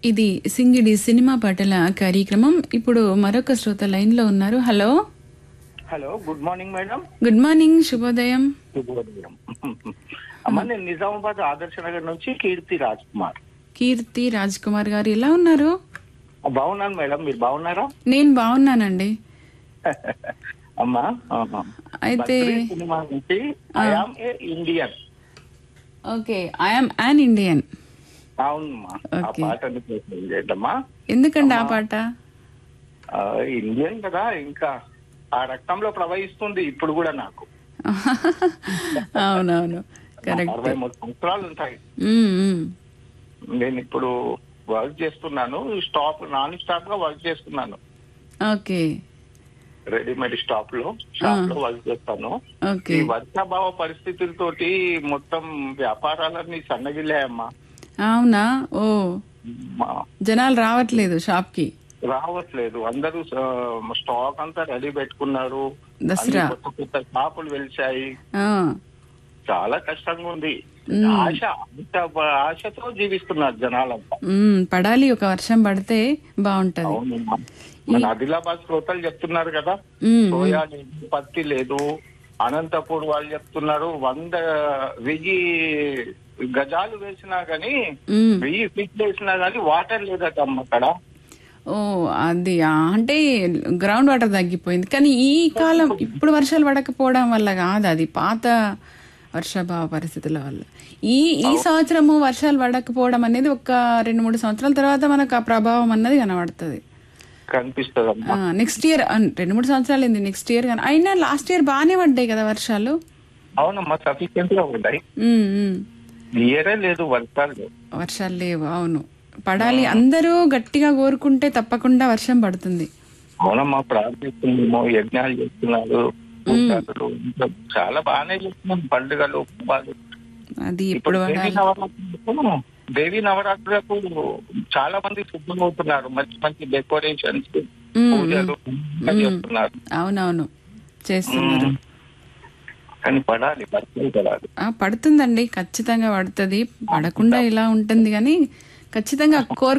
ఇది సింగిడి సినిమా పాటల కార్యక్రమం ఇప్పుడు మరొక శ్రోత లైన్ లో ఉన్నారు hello hello good morning madam good morning శుభోదయం శుభోదయం అమ్మ నేను నిజామాబాద్ ఆదర్శ నగర్ నుంచి కీర్తి రాజ్ కుమార్ కీర్తి రాజ్ కుమార్ గారు ఎలా ఉన్నారు బాగున్నాను మేడం మీరు బాగున్నారా నేను బాగున్నానండి అమ్మా ఆహా. అయితే బద్రీ సినిమా నుంచి I am a Indian okay I am an Indian అవునమ్మా ఆ Okay. పాటని ప్రయత్నం చేద్దామా ఎందుకండి ఆ పాట ఆ, ఇండియన్ కదా ఇంకా ఆ రక్తంలో ప్రవహిస్తుంది ఇప్పుడు కూడా నాకు అవునవును కరెక్ట్ అరవై మూడు సంవత్సరాలు ఉంటాయి నేను ఇప్పుడు వర్క్ చేస్తున్నాను స్టాప్ నాన్ స్టాప్ గా వర్క్ చేస్తున్నాను ఓకే రెడీమేడ్ స్టాప్ లో షాప్ లో వర్క్ చేస్తాను ఓకే ఈ వర్షాభావ పరిస్థితులతోటి మొత్తం వ్యాపారాలన్నీ సన్నగిల్లాయమ్మా అవునా ఓ మా- జనాలు రావట్లేదు షాప్ కి రావట్లేదు అందరూ ఆ, స్టాక్ అంతా రెడీ పెట్టుకున్నారు దసరా. అన్ని కొత్త కొత్త షాపులు వెలిచాయి ఆ, చాలా కష్టంగా ఉంది ఆశ అంత బ- ఆశతో జీవిస్తున్నారు జనాలంతా మ్మ్, పడాలి ఒక వర్షం పడితే బాగుంటది అవునమ్మా మన ఆదిలాబాద్ శ్రోతలు చెప్తున్నారు కదా మ్మ్, సోయా లేదు పత్తి లేదు అనంతపూర్ వాళ్ళు చెప్తున్నారు వంద వెయ్యి గజాలు వేసినా గానీ మ్మ్. వెయ్యి ఫీట్ వేసినా గానీ వాటర్ లేదట అమ్మ అక్కడ ఓ అది ఆ, అంటే గ్రౌండ్ వాటర్ తగ్గిపోయింది కానీ ఈ కాలం ఇప్పుడు వర్షాలు పడకపోవడం వల్ల కాదు అది పాత వర్షాభావ పరిస్థితుల వల్ల ఈ ఈ సంవత్సరము వర్షాలు పడకపోవడం అనేది ఒక రెండు మూడు సంవత్సరాల తర్వాత మనకు ఆ ప్రభావం అన్నది కనబడుతుంది కనిపిస్తుంది అమ్మ నెక్స్ట్ ఇయర్ రెండు మూడు సంవత్సరాలు అయింది నెక్స్ట్ ఇయర్ కానీ అయినా లాస్ట్ ఇయర్ బాగానే పడ్డాయి కదా వర్షాలు అవునమ్మా సఫిషియెంట్ గా ఉన్నాయి ఉమ్, ఉమ్. ఇయరే లేదు వర్షాలు వర్షాలు లేవు అవును పడాలి అందరూ గట్టిగా కోరుకుంటే తప్పకుండా వర్షం పడుతుంది అవునమ్మా ప్రార్థిస్తున్నాము యజ్ఞాలు చేస్తున్నారు పూజలు, ఇంకా చాలా బాగానే చేస్తున్నాం పండుగలు ఉత్సవాలు అది ఇప్పుడు ఇప్పుడు దేవి పడాలి నవరాత్రులకు దేవి నవరాత్రులకు చాలా మంది సిద్ధమవుతున్నారు మంచి మంచి డెకరేషన్స్ పూజలు అన్నీ చేస్తున్నారు అవునవును చేస్తున్నారు కానీ పడాలి వర్షాలు పడాలి ఆ, పడుతుందండి ఖచ్చితంగా పడుతుంది పడకుండా ఇలా ఉంటుంది కానీ ఖచ్చితంగా కోరు